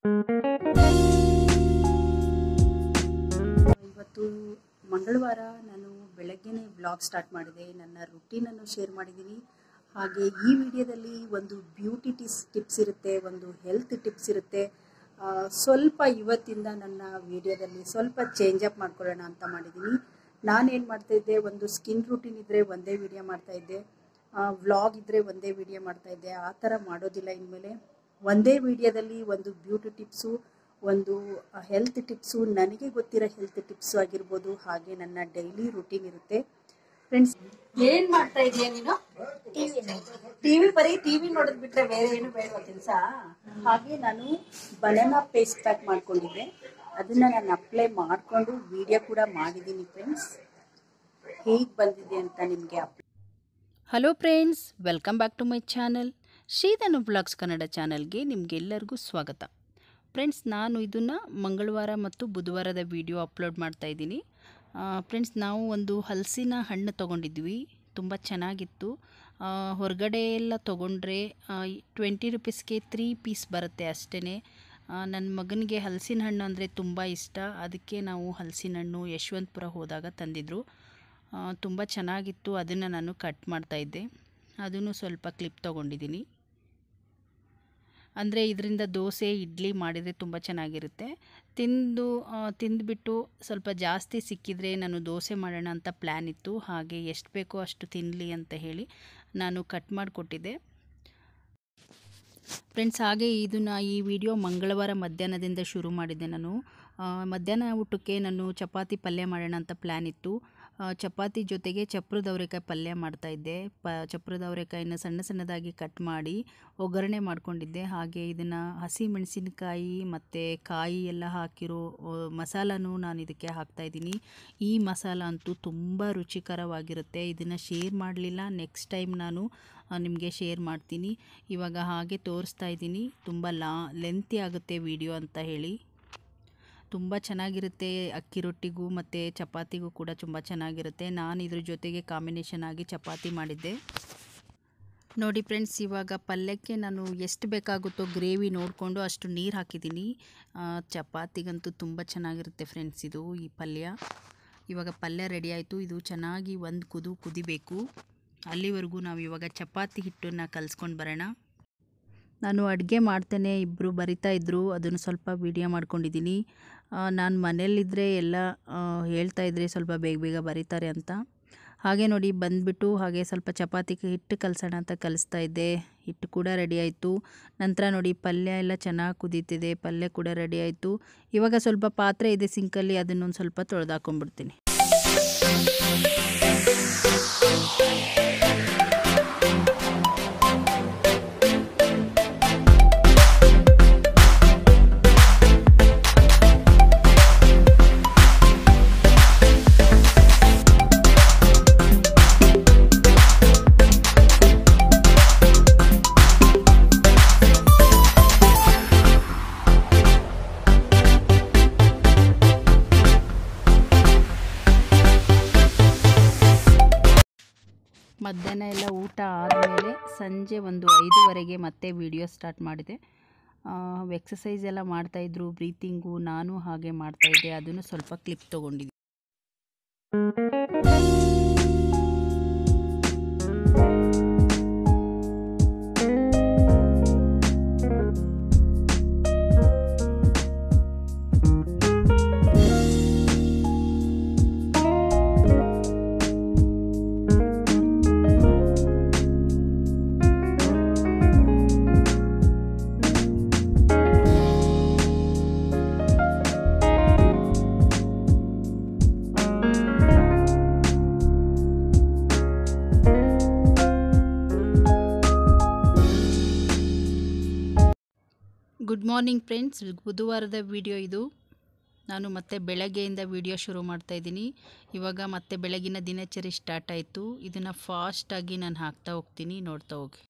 ಇವತ್ತು ಮಂಗಳವಾರ ನಾನು ಬೆಳಗ್ಗೆನೇ ಬ್ಲಾಗ್ ಸ್ಟಾರ್ಟ್ ಮಾಡಿದೆ ನನ್ನ ರುಟೀನನ್ನು ಶೇರ್ ಮಾಡಿದ್ದೀನಿ ಹಾಗೆ ಈ ವಿಡಿಯೋದಲ್ಲಿ ಒಂದು ಬ್ಯೂಟಿ ಟಿಸ್ ಟಿಪ್ಸ್ ಇರುತ್ತೆ ಒಂದು ಹೆಲ್ತ್ ಟಿಪ್ಸ್ ಇರುತ್ತೆ ಆ, ಸ್ವಲ್ಪ ಇವತ್ತಿಂದ ನನ್ನ ವಿಡಿಯೋದಲ್ಲಿ ಸ್ವಲ್ಪ ಚೇಂಜ್ ಅಪ್ ಮಾಡ್ಕೊಳ್ಳೋಣ ಅಂತ ಮಾಡಿದ್ದೀನಿ ನಾನೇನು ಮಾಡ್ತಾಯಿದ್ದೆ ಒಂದು ಸ್ಕಿನ್ ರೂಟೀನ್ ಇದ್ದರೆ ಒಂದೇ ವಿಡಿಯೋ ಮಾಡ್ತಾಯಿದ್ದೆ ವ್ಲಾಗ್ ಇದ್ದರೆ ಒಂದೇ ವಿಡಿಯೋ ಮಾಡ್ತಾಯಿದ್ದೆ ಆ ಥರ ಮಾಡೋದಿಲ್ಲ ಇನ್ಮೇಲೆ ಒಂದೇ ವಿಡಿಯೋದಲ್ಲಿ ಒಂದು ಬ್ಯೂಟಿ ಟಿಪ್ಸು ಒಂದು ಹೆಲ್ತ್ ಟಿಪ್ಸು ನನಗೆ ಗೊತ್ತಿರೋ ಹೆಲ್ತ್ ಟಿಪ್ಸು ಆಗಿರ್ಬೋದು ಹಾಗೆ ನನ್ನ ಡೈಲಿ ರೂಟೀನ್ ಇರುತ್ತೆ ಫ್ರೆಂಡ್ಸ್ ಏನ್ ಮಾಡ್ತಾ ಇದೀಯ ನೀನು ಟಿವಿ ಬರೀ ಟಿವಿ ನೋಡೋದ್ ಬಿಟ್ರೆ ಬೇರೆ ಏನು ಬೇಡವಾ ಕೆಲ್ಸ ಹಾಗೆ ನಾನು ಬನಾನಾ ಪೇಸ್ಟ್ ಪ್ಯಾಕ್ ಮಾಡ್ಕೊಂಡಿದ್ದೆ ಅದನ್ನು ನಾನು ಅಪ್ಲೈ ಮಾಡಿಕೊಂಡು ವಿಡಿಯೋ ಕೂಡ ಮಾಡಿದ್ದೀನಿ ಫ್ರೆಂಡ್ಸ್ ಹೇಗೆ ಬಂದಿದೆ ಅಂತ ನಿಮಗೆ apply hello friends welcome back to my channel Shridhanu blogs Kannada ಚಾನಲ್ಗೆ ನಿಮಗೆಲ್ಲರಿಗೂ ಸ್ವಾಗತ ಫ್ರೆಂಡ್ಸ್ ನಾನು ಇದನ್ನು ಮಂಗಳವಾರ ಮತ್ತು ಬುಧವಾರದ ವಿಡಿಯೋ ಅಪ್ಲೋಡ್ ಮಾಡ್ತಾ ಇದ್ದೀನಿ ಫ್ರೆಂಡ್ಸ್ ನಾವು ಒಂದು ಹಲಸಿನ ಹಣ್ಣು ತೊಗೊಂಡಿದ್ವಿ ತುಂಬ ಚೆನ್ನಾಗಿತ್ತು ಆ, ಹೊರಗಡೆ ಎಲ್ಲ ತೊಗೊಂಡ್ರೆ ಟ್ವೆಂಟಿ ರುಪೀಸ್ಗೆ ತ್ರೀ ಪೀಸ್ ಬರುತ್ತೆ ಅಷ್ಟೇ ನನ್ನ ಮಗನಿಗೆ ಹಲಸಿನ ಹಣ್ಣು ಅಂದರೆ ತುಂಬ ಇಷ್ಟ ಅದಕ್ಕೆ ನಾವು ಹಲಸಿನ ಹಣ್ಣು ಯಶವಂತಪುರ ಹೋದಾಗ ತಂದಿದ್ರು ತುಂಬ ಚೆನ್ನಾಗಿತ್ತು ಅದನ್ನು ನಾನು ಕಟ್ ಮಾಡ್ತಾಯಿದ್ದೆ ಅದನ್ನು ಸ್ವಲ್ಪ ಕ್ಲಿಪ್ ತೊಗೊಂಡಿದ್ದೀನಿ ಅಂದರೆ ಇದರಿಂದ ದೋಸೆ ಇಡ್ಲಿ ಮಾಡಿದರೆ ತುಂಬ ಚೆನ್ನಾಗಿರುತ್ತೆ ತಿಂದು ಆ, ತಿಂದುಬಿಟ್ಟು ಸ್ವಲ್ಪ ಜಾಸ್ತಿ ಸಿಕ್ಕಿದರೆ ನಾನು ದೋಸೆ ಮಾಡೋಣ ಅಂತ ಪ್ಲ್ಯಾನ್ ಇತ್ತು ಹಾಗೆ ಎಷ್ಟು ಬೇಕೋ ಅಷ್ಟು ತಿನ್ನಲಿ ಅಂತ ಹೇಳಿ ನಾನು ಕಟ್ ಮಾಡಿಕೊಟ್ಟಿದ್ದೆ ಫ್ರೆಂಡ್ಸ್ ಹಾಗೆ ಇದನ್ನು ಈ ವಿಡಿಯೋ ಮಂಗಳವಾರ ಮಧ್ಯಾಹ್ನದಿಂದ ಶುರು ಮಾಡಿದ್ದೆ ನಾನು ಆ, ಮಧ್ಯಾಹ್ನ ಊಟಕ್ಕೆ ನಾನು ಚಪಾತಿ ಪಲ್ಯ ಮಾಡೋಣ ಅಂತ ಪ್ಲ್ಯಾನ್ ಇತ್ತು ಆ, ಚಪಾತಿ ಜೊತೆಗೆ ಚಪ್ರದ ಅವರೆಕಾಯಿ ಪಲ್ಯ ಮಾಡ್ತಾಯಿದ್ದೆ ಪ ಚಪ್ರದ ಅವರೆಕಾಯಿನ ಸಣ್ಣ ಸಣ್ಣದಾಗಿ ಕಟ್ ಮಾಡಿ ಒಗ್ಗರಣೆ ಮಾಡ್ಕೊಂಡಿದ್ದೆ ಹಾಗೆ ಇದನ್ನು ಹಸಿ ಮೆಣಸಿನಕಾಯಿ ಮತ್ತು ಕಾಯಿ ಎಲ್ಲ ಹಾಕಿರೋ ಆ, ಮಸಾಲನೂ ನಾನು ಇದಕ್ಕೆ ಹಾಕ್ತಾಯಿದ್ದೀನಿ ಈ ಮಸಾಲ ಅಂತೂ ತುಂಬ ರುಚಿಕರವಾಗಿರುತ್ತೆ ಇದನ್ನು ಶೇರ್ ಮಾಡಲಿಲ್ಲ ನೆಕ್ಸ್ಟ್ ಟೈಮ್ ನಾನು ನಿಮಗೆ ಶೇರ್ ಮಾಡ್ತೀನಿ ಇವಾಗ ಹಾಗೆ ತೋರಿಸ್ತಾ ಇದ್ದೀನಿ ತುಂಬ ಲಾ ಲೆಂತಿ ಆಗುತ್ತೆ ವಿಡಿಯೋ ಅಂತ ಹೇಳಿ ತುಂಬ ಚೆನ್ನಾಗಿರುತ್ತೆ ಅಕ್ಕಿ ರೊಟ್ಟಿಗೂ ಮತ್ತು ಚಪಾತಿಗೂ ಕೂಡ ತುಂಬ ಚೆನ್ನಾಗಿರುತ್ತೆ ನಾನು ಇದ್ರ ಜೊತೆಗೆ ಕಾಂಬಿನೇಷನ್ ಆಗಿ ಚಪಾತಿ ಮಾಡಿದ್ದೆ ನೋಡಿ ಫ್ರೆಂಡ್ಸ್ ಇವಾಗ ಪಲ್ಯಕ್ಕೆ ನಾನು ಎಷ್ಟು ಬೇಕಾಗುತ್ತೋ ಗ್ರೇವಿ ನೋಡಿಕೊಂಡು ಅಷ್ಟು ನೀರು ಹಾಕಿದ್ದೀನಿ ಆ, ಚಪಾತಿಗಂತೂ ತುಂಬ ಚೆನ್ನಾಗಿರುತ್ತೆ ಫ್ರೆಂಡ್ಸ್ ಇದು ಈ ಪಲ್ಯ ಇವಾಗ ಪಲ್ಯ ರೆಡಿ ಆಯಿತು ಇದು ಚೆನ್ನಾಗಿ ಒಂದು ಕುದು ಕುದಿಬೇಕು ಅಲ್ಲಿವರೆಗೂ ನಾವು ಇವಾಗ ಚಪಾತಿ ಹಿಟ್ಟನ್ನು ಕಲಿಸ್ಕೊಂಡು ಬರೋಣ ನಾನು ಅಡುಗೆ ಮಾಡ್ತೇನೆ ಇಬ್ಬರು ಬರಿತಾ ಇದ್ದರು ಅದನ್ನು ಸ್ವಲ್ಪ ವಿಡಿಯೋ ಮಾಡ್ಕೊಂಡಿದ್ದೀನಿ ನಾನು ಮನೇಲಿದ್ದರೆ ಎಲ್ಲ ಆ, ಹೇಳ್ತಾ ಇದ್ರೆ ಸ್ವಲ್ಪ ಬೇಗ ಬೇಗ ಬರೀತಾರೆ ಅಂತ ಹಾಗೆ ನೋಡಿ ಬಂದುಬಿಟ್ಟು ಹಾಗೆ ಸ್ವಲ್ಪ ಚಪಾತಿಗೆ ಹಿಟ್ಟು ಕಲಸೋಣ ಅಂತ ಕಲಿಸ್ತಾ ಇದ್ದೆ ಹಿಟ್ಟು ಕೂಡ ರೆಡಿ ಆಯಿತು ನಂತರ ನೋಡಿ ಪಲ್ಯ ಎಲ್ಲ ಚೆನ್ನಾಗಿ ಕುದೀತಿದೆ ಪಲ್ಯ ಕೂಡ ರೆಡಿ ಆಯಿತು ಇವಾಗ ಸ್ವಲ್ಪ ಪಾತ್ರೆ ಇದೆ ಸಿಂಕಲ್ಲಿ ಅದನ್ನೊಂದು ಸ್ವಲ್ಪ ತೊಳೆದಾಕೊಂಡ್ಬಿಡ್ತೀನಿ ಮಧ್ಯಾಹ್ನ ಎಲ್ಲ ಊಟ ಆದಮೇಲೆ ಸಂಜೆ ಒಂದು ಐದುವರೆಗೆ ಮತ್ತೆ ವಿಡಿಯೋ ಸ್ಟಾರ್ಟ್ ಮಾಡಿದೆ ಎಕ್ಸಸೈಸ್ ಎಲ್ಲ ಮಾಡ್ತಾಯಿದ್ರು ಬ್ರೀತಿಂಗು ನಾನು ಹಾಗೆ ಮಾಡ್ತಾಯಿದ್ದೆ ಅದನ್ನು ಸ್ವಲ್ಪ ಕ್ಲಿಪ್ ತೊಗೊಂಡಿದ್ದೆ ಗುಡ್ ಮಾರ್ನಿಂಗ್ ಫ್ರೆಂಡ್ಸ್ ಬುಧವಾರದ ವಿಡಿಯೋ ಇದು ನಾನು ಮತ್ತೆ ಬೆಳಗ್ಗೆಯಿಂದ ವಿಡಿಯೋ ಶುರು ಮಾಡ್ತಾ ಇದ್ದೀನಿ ಇವಾಗ ಮತ್ತೆ ಬೆಳಗಿನ ದಿನಚರಿ ಸ್ಟಾರ್ಟ್ ಆಯಿತು ಇದನ್ನು ಫಾಸ್ಟಾಗಿ ನಾನು ಹಾಕ್ತಾ ಹೋಗ್ತೀನಿ ನೋಡ್ತಾ ಹೋಗಿ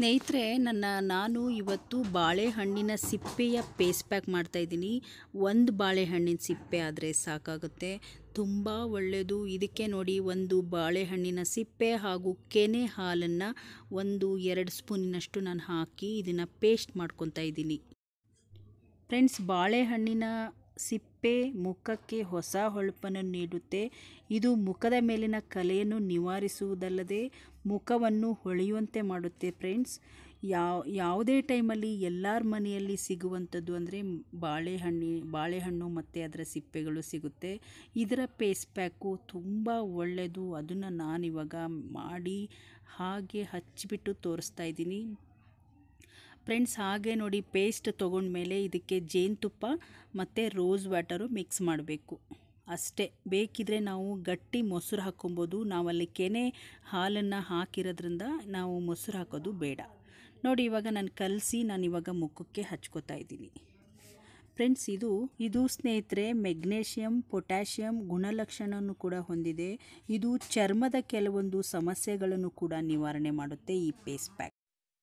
ಸ್ನೇಹಿತರೆ ನನ್ನ ನಾನು ಇವತ್ತು ಬಾಳೆಹಣ್ಣಿನ ಸಿಪ್ಪೆಯ ಪೇಸ್ಟ್ ಪ್ಯಾಕ್ ಮಾಡ್ತಾಯಿದ್ದೀನಿ ಒಂದು ಬಾಳೆಹಣ್ಣಿನ ಸಿಪ್ಪೆ ಆದರೆ ಸಾಕಾಗುತ್ತೆ ತುಂಬ ಒಳ್ಳೆಯದು ಇದಕ್ಕೆ ನೋಡಿ ಒಂದು ಬಾಳೆಹಣ್ಣಿನ ಸಿಪ್ಪೆ ಹಾಗೂ ಕೆನೆ ಹಾಲನ್ನು ಒಂದು ಎರಡು ಸ್ಪೂನಿನಷ್ಟು ನಾನು ಹಾಕಿ ಇದನ್ನು ಪೇಸ್ಟ್ ಮಾಡ್ಕೊತಾ ಇದ್ದೀನಿ ಫ್ರೆಂಡ್ಸ್ ಬಾಳೆಹಣ್ಣಿನ ಸಿಪ್ಪೆ ಮುಖಕ್ಕೆ ಹೊಸ ಹೊಳಪನ್ನು ನೀಡುತ್ತೆ ಇದು ಮುಖದ ಮೇಲಿನ ಕಲೆಯನ್ನು ನಿವಾರಿಸುವುದಲ್ಲದೆ ಮುಖವನ್ನು ಹೊಳೆಯುವಂತೆ ಮಾಡುತ್ತೆ ಫ್ರೆಂಡ್ಸ್ ಯಾವ ಯಾವುದೇ ಟೈಮಲ್ಲಿ ಎಲ್ಲರ ಮನೆಯಲ್ಲಿ ಸಿಗುವಂಥದ್ದು ಅಂದರೆ ಬಾಳೆಹಣ್ಣಿ ಬಾಳೆಹಣ್ಣು ಮತ್ತು ಅದರ ಸಿಪ್ಪೆಗಳು ಸಿಗುತ್ತೆ ಇದರ ಪೇಸ್ಟ್ ಪ್ಯಾಕು ತುಂಬ ಒಳ್ಳೆಯದು ಅದನ್ನು ನಾನಿವಾಗ ಮಾಡಿ ಹಾಗೆ ಹಚ್ಚಿಬಿಟ್ಟು ತೋರಿಸ್ತಾ ಇದ್ದೀನಿ ಫ್ರೆಂಡ್ಸ್ ಹಾಗೆ ನೋಡಿ ಪೇಸ್ಟ್ ತೊಗೊಂಡ್ಮೇಲೆ ಇದಕ್ಕೆ ಜೇನುತುಪ್ಪ ಮತ್ತು ರೋಸ್ ವಾಟರು ಮಿಕ್ಸ್ ಮಾಡಬೇಕು ಅಷ್ಟೇ ಬೇಕಿದ್ರೆ ನಾವು ಗಟ್ಟಿ ಮೊಸರು ಹಾಕ್ಕೊಬೋದು ನಾವಲ್ಲಿ ಕೆನೆ ಹಾಲನ್ನು ಹಾಕಿರೋದ್ರಿಂದ ನಾವು ಮೊಸರು ಹಾಕೋದು ಬೇಡ ನೋಡಿ ಇವಾಗ ನಾನು ಕಲಸಿ ನಾನು ಇವಾಗ ಮುಖಕ್ಕೆ ಹಚ್ಕೋತಾ ಇದ್ದೀನಿ ಫ್ರೆಂಡ್ಸ್ ಇದು ಇದು ಸ್ನೇಹಿತರೆ ಮೆಗ್ನೇಷಿಯಮ್ ಪೊಟ್ಯಾಷಿಯಮ್ ಗುಣಲಕ್ಷಣವನ್ನು ಕೂಡ ಹೊಂದಿದೆ ಇದು ಚರ್ಮದ ಕೆಲವೊಂದು ಸಮಸ್ಯೆಗಳನ್ನು ಕೂಡ ನಿವಾರಣೆ ಮಾಡುತ್ತೆ ಈ ಪೇಸ್ಟ್ ಪ್ಯಾಕ್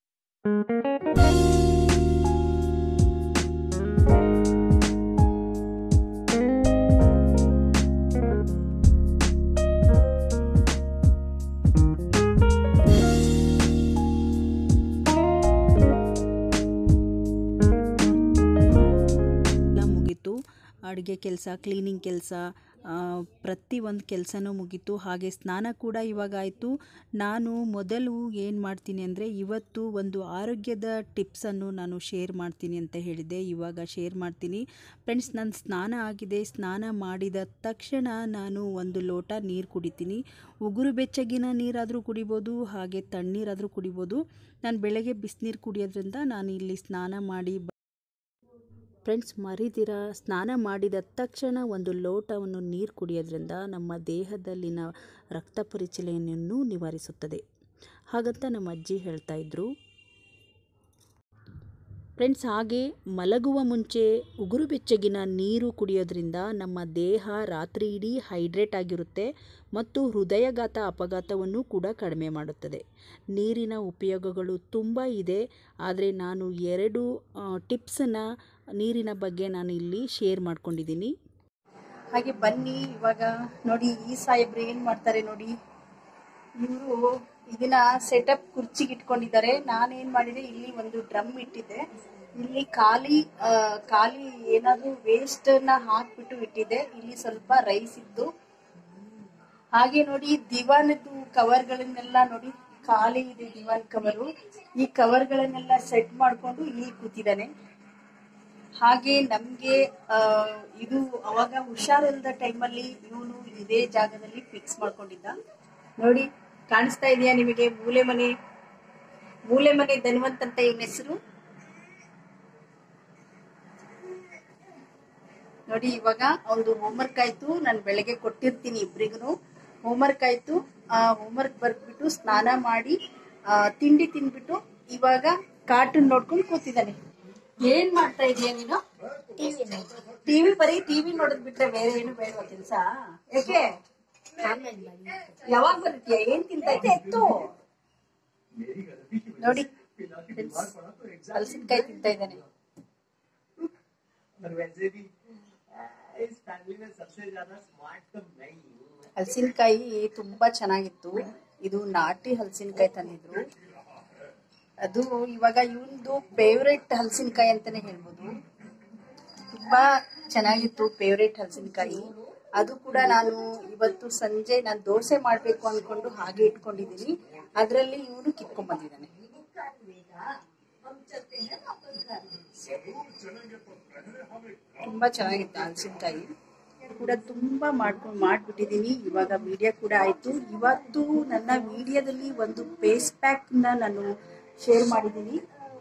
ಎಲ್ಲ ಮುಗೀತು ಅಡುಗೆ ಕೆಲಸ ಕ್ಲೀನಿಂಗ್ ಕೆಲಸ ಪ್ರತಿಯೊಂದು ಕೆಲಸನೂ ಮುಗೀತು ಹಾಗೆ ಸ್ನಾನ ಕೂಡ ಇವಾಗ ಆಯಿತು ನಾನು ಮೊದಲು ಏನು ಮಾಡ್ತೀನಿ ಅಂದರೆ ಇವತ್ತು ಒಂದು ಆರೋಗ್ಯದ ಟಿಪ್ಸನ್ನು ನಾನು ಶೇರ್ ಮಾಡ್ತೀನಿ ಅಂತ ಹೇಳಿದ್ದೆ ಇವಾಗ ಶೇರ್ ಮಾಡ್ತೀನಿ ಫ್ರೆಂಡ್ಸ್ ನನ್ನ ಸ್ನಾನ ಆಗಿದೆ ಸ್ನಾನ ಮಾಡಿದ ತಕ್ಷಣ ನಾನು ಒಂದು ಲೋಟ ನೀರು ಕುಡಿತೀನಿ ಉಗುರು ಬೆಚ್ಚಗಿನ ನೀರಾದರೂ ಕುಡಿಬೋದು ಹಾಗೆ ತಣ್ಣೀರಾದರೂ ಕುಡಿಬೋದು ನಾನು ಬೆಳಗ್ಗೆ ಬಿಸಿನೀರು ಕುಡಿಯೋದ್ರಿಂದ ನಾನು ಇಲ್ಲಿ ಸ್ನಾನ ಮಾಡಿ ಫ್ರೆಂಡ್ಸ್ ಮರಿದಿರ ಸ್ನಾನ ಮಾಡಿದ ತಕ್ಷಣ ಒಂದು ಲೋಟವನ್ನು ನೀರು ಕುಡಿಯೋದ್ರಿಂದ ನಮ್ಮ ದೇಹದಲ್ಲಿನ ರಕ್ತ ಪರಿಚಲನೆಯನ್ನು ನಿವಾರಿಸುತ್ತದೆ ಹಾಗಂತ ನಮ್ಮ ಅಜ್ಜಿ ಹೇಳ್ತಾ ಇದ್ರು ಫ್ರೆಂಡ್ಸ್ ಹಾಗೆ ಮಲಗುವ ಮುಂಚೆ ಉಗುರು ಬೆಚ್ಚಗಿನ ನೀರು ಕುಡಿಯೋದ್ರಿಂದ ನಮ್ಮ ದೇಹ ರಾತ್ರಿ ಇಡೀ ಹೈಡ್ರೇಟ್ ಆಗಿರುತ್ತೆ ಮತ್ತು ಹೃದಯಘಾತ ಅಪಘಾತವನ್ನು ಕೂಡ ಕಡಿಮೆ ಮಾಡುತ್ತದೆ ನೀರಿನ ಉಪಯೋಗಗಳು ತುಂಬ ಇದೆ ಆದರೆ ನಾನು ಎರಡು ಟಿಪ್ಸನ್ನು ನೀರಿನ ಬಗ್ಗೆ ನಾನು ಇಲ್ಲಿ ಶೇರ್ ಮಾಡ್ಕೊಂಡಿದ್ದೀನಿ ಹಾಗೆ ಬನ್ನಿ ಇವಾಗ ನೋಡಿ ಈ ಸಾಹೇಬ್ರು ಏನ್ ಮಾಡ್ತಾರೆ ನೋಡಿ ಇವರು ಇದನ್ನ ಸೆಟಪ್ ಕುರ್ಚಿಗೆ ಇಟ್ಕೊಂಡಿದ್ದಾರೆ ನಾನೇನ್ ಮಾಡಿದೆ ಇಲ್ಲಿ ಒಂದು ಡ್ರಮ್ ಇಟ್ಟಿದ್ದೆ ಇಲ್ಲಿ ಖಾಲಿ ಆ, ಖಾಲಿ ಏನಾದ್ರು ವೇಸ್ಟ್ ನ ಹಾಕ್ಬಿಟ್ಟು ಇಟ್ಟಿದ್ದೆ ಇಲ್ಲಿ ಸ್ವಲ್ಪ ರೈಸ್ ಇತ್ತು ಹಾಗೆ ನೋಡಿ ದಿವಾನದ್ದು ಕವರ್ಗಳನ್ನೆಲ್ಲ ನೋಡಿ ಖಾಲಿ ಇದೆ ದಿವಾನ್ ಕವರು ಈ ಕವರ್ಗಳನ್ನೆಲ್ಲ ಸೆಟ್ ಮಾಡ್ಕೊಂಡು ಇಲ್ಲಿ ಕೂತಿದ್ದಾನೆ ಹಾಗೆ ನಮ್ಗೆ ಆ, ಇದು ಅವಾಗ ಹುಷಾರಿಲ್ಲದ ಟೈಮಲ್ಲಿ ಇವನು ಇದೇ ಜಾಗದಲ್ಲಿ ಫಿಕ್ಸ್ ಮಾಡ್ಕೊಂಡಿದ್ದ ನೋಡಿ ಕಾಣಿಸ್ತಾ ಇದೆಯಾ ನಿಮಗೆ ಮೂಲೆ ಮನೆ ಮೂಲೆ ಮನೆ ಧನ್ವಂತ್ ಅಂತ ಇವನ ಹೆಸರು ನೋಡಿ ಇವಾಗ ಒಂದು ಹೋಮ್ವರ್ಕ್ ಆಯ್ತು ನಾನು ಬೆಳಗ್ಗೆ ಕೊಟ್ಟಿರ್ತೀನಿ ಇಬ್ರಿಗೂ ಹೋಮ್ವರ್ಕ್ ಆಯ್ತು ಆ ಹೋಮ್ವರ್ಕ್ ಬರ್ಬಿಟ್ಟು ಸ್ನಾನ ಮಾಡಿ ಆ, ತಿಂಡಿ ತಿನ್ಬಿಟ್ಟು ಇವಾಗ ಕಾರ್ಟೂನ್ ನೋಡ್ಕೊಂಡು ಕೂತಿದ್ದಾನೆ ಏನ್ ಮಾಡ್ತಾ ಇದೀಯ ನೀನು ಟಿವಿ ಬರೀ ಟಿವಿ ನೋಡೋದ್ ಬಿಟ್ರೆ ಬೇರೆ ಏನು ಬೇಡವಾ ಕೆಲ್ಸ ಯಾಕೆ ಯಾವಾಗ ಬರುತ್ತೀಯ ಏನ್ ತಿಂತ ಇದ್ದೆ ಎತ್ತು ನೋಡಿ ಹಲಸಿನಕಾಯಿ ತಿಂತಾ ಇದ್ದಾನೆ और वैसे भी अ, इस फैमिली में सबसे ज्यादा स्मार्ट तो मैं ही हूँ ಹಲಸಿನಕಾಯಿ ತುಂಬಾ ಚೆನ್ನಾಗಿತ್ತು ಇದು ನಾಟಿ ಹಲಸಿನಕಾಯಿ ತಂದಿದ್ರು ಅದು ಇವಾಗ ಇವನ್ದು ಫೇವ್ರೆಟ್ ಹಲಸಿನಕಾಯಿ ಅಂತಾನೆ ಹೇಳ್ಬೋದು ತುಂಬಾ ಚೆನ್ನಾಗಿತ್ತು ಫೇವ್ರೆಟ್ ಹಲಸಿನಕಾಯಿ ಅದು ಕೂಡ ನಾನು ಇವತ್ತು ಸಂಜೆ ನಾನು ದೋಸೆ ಮಾಡ್ಬೇಕು ಅನ್ಕೊಂಡು ಹಾಗೆ ಇಟ್ಕೊಂಡಿದ್ದೀನಿ ಅದರಲ್ಲಿ ಇವನು ಕಿತ್ಕೊಂಡ್ ಬಂದಿದ್ದಾನೆ ತುಂಬಾ ಚೆನ್ನಾಗಿತ್ತು ಹಲಸಿನಕಾಯಿ ಕೂಡ ತುಂಬಾ ಮಾಡ್ಕೊಂಡು ಮಾಡ್ಬಿಟ್ಟಿದೀನಿ ಇವಾಗ ವಿಡಿಯೋ ಕೂಡ ಆಯ್ತು ಇವತ್ತು ನನ್ನ ವಿಡಿಯೋದಲ್ಲಿ ಒಂದು ಫೇಸ್ ಪ್ಯಾಕ್ ನ ನಾನು ಶೇರ್ ಮಾಡಿದ್ದೀನಿ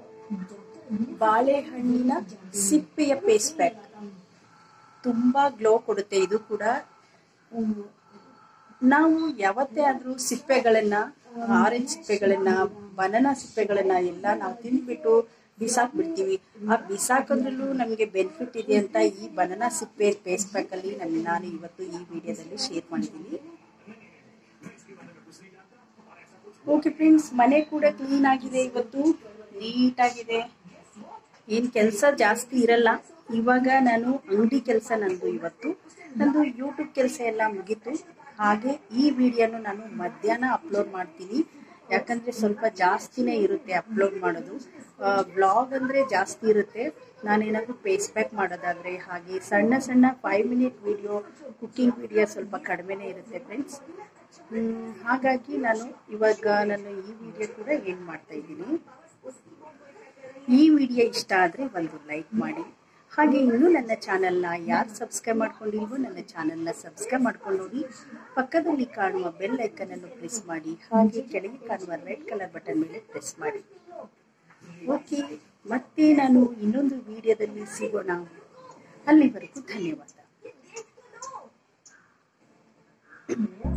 ಬಾಳೆಹಣ್ಣಿನ ಸಿಪ್ಪೆಯ ಫೇಸ್ ಪ್ಯಾಕ್ ತುಂಬಾ ಗ್ಲೋ ಕೊಡುತ್ತೆ ಇದು ಕೂಡ ಹ್ಮ್, ನಾವು ಯಾವತ್ತೇ ಆದ್ರೂ ಸಿಪ್ಪೆಗಳನ್ನ ಆರೆಂಜ್ ಸಿಪ್ಪೆಗಳನ್ನ ಬನಾನಾ ಸಿಪ್ಪೆಗಳನ್ನ ಎಲ್ಲ ನಾವು ತಿಂದ್ಬಿಟ್ಟು ಬಿಸಾಕ್ ಬಿಡ್ತೀವಿ ಆ ಬಿಸಾಕೋದ್ರಲ್ಲೂ ನಮಗೆ ಬೆನಿಫಿಟ್ ಇದೆ ಅಂತ ಈ ಬನಾನಾ ಸಿಪ್ಪೆ ಫೇಸ್ ಪ್ಯಾಕ್ ಅಲ್ಲಿ ನಮ್- ನಾನು ಇವತ್ತು ಈ ವಿಡಿಯೋದಲ್ಲಿ ಶೇರ್ ಮಾಡಿದ್ದೀನಿ ಓಕೆ ಫ್ರೆಂಡ್ಸ್ ಮನೆ ಕೂಡ ಕ್ಲೀನ್ ಆಗಿದೆ ಇವತ್ತು ನೀಟಾಗಿದೆ ಏನು ಕೆಲಸ ಜಾಸ್ತಿ ಇರಲ್ಲ ಇವಾಗ ನಾನು ಅಂಗಡಿ ಕೆಲಸ ನಂದು ಇವತ್ತು ನಂದು ಯೂಟ್ಯೂಬ್ ಕೆಲಸ ಎಲ್ಲ ಮುಗೀತು ಹಾಗೆ ಈ ವಿಡಿಯೋನು ನಾನು ಮಧ್ಯಾಹ್ನ ಅಪ್ಲೋಡ್ ಮಾಡ್ತೀನಿ ಯಾಕಂದರೆ ಸ್ವಲ್ಪ ಜಾಸ್ತಿನೇ ಇರುತ್ತೆ ಅಪ್ಲೋಡ್ ಮಾಡೋದು ಬ್ಲಾಗ್ ಅಂದರೆ ಜಾಸ್ತಿ ಇರುತ್ತೆ ನಾನೇನಾದರೂ ಫೇಸ್ ಪ್ಯಾಕ್ ಮಾಡೋದಾದರೆ ಹಾಗೆ ಸಣ್ಣ ಸಣ್ಣ five minute video cooking video ಸ್ವಲ್ಪ ಕಡಿಮೆನೇ ಇರುತ್ತೆ ಫ್ರೆಂಡ್ಸ್ ಹಾಗಾಗಿ ನಾನು ಇವಾಗ ನಾನು ಈ ವಿಡಿಯೋ ಕೂಡ ಏನು ಮಾಡ್ತಾ ಇದ್ದೀನಿ ಈ ವಿಡಿಯೋ ಇಷ್ಟ ಆದರೆ ಒಂದು ಲೈಕ್ ಮಾಡಿ ಹಾಗೆ ಇನ್ನೂ ನನ್ನ ಚಾನಲ್ನ ಯಾರು ಸಬ್ಸ್ಕ್ರೈಬ್ ಮಾಡ್ಕೊಂಡಿಲ್ವೋ ನನ್ನ ಚಾನಲ್ನ ಸಬ್ಸ್ಕ್ರೈಬ್ ಮಾಡ್ಕೊಂಡು ನೋಡಿ ಪಕ್ಕದಲ್ಲಿ ಕಾಣುವ ಬೆಲ್ ಐಕನನ್ನು ಪ್ರೆಸ್ ಮಾಡಿ ಹಾಗೆ ಕೆಳಗೆ ಕಾಣುವ ರೆಡ್ ಕಲರ್ ಬಟನ್ ಮೇಲೆ ಪ್ರೆಸ್ ಮಾಡಿ ಓಕೆ ಮತ್ತೆ ನಾನು ಇನ್ನೊಂದು ವಿಡಿಯೋದಲ್ಲಿ ಸಿಗೋಣ ಅಲ್ಲಿವರೆಗೂ ಧನ್ಯವಾದ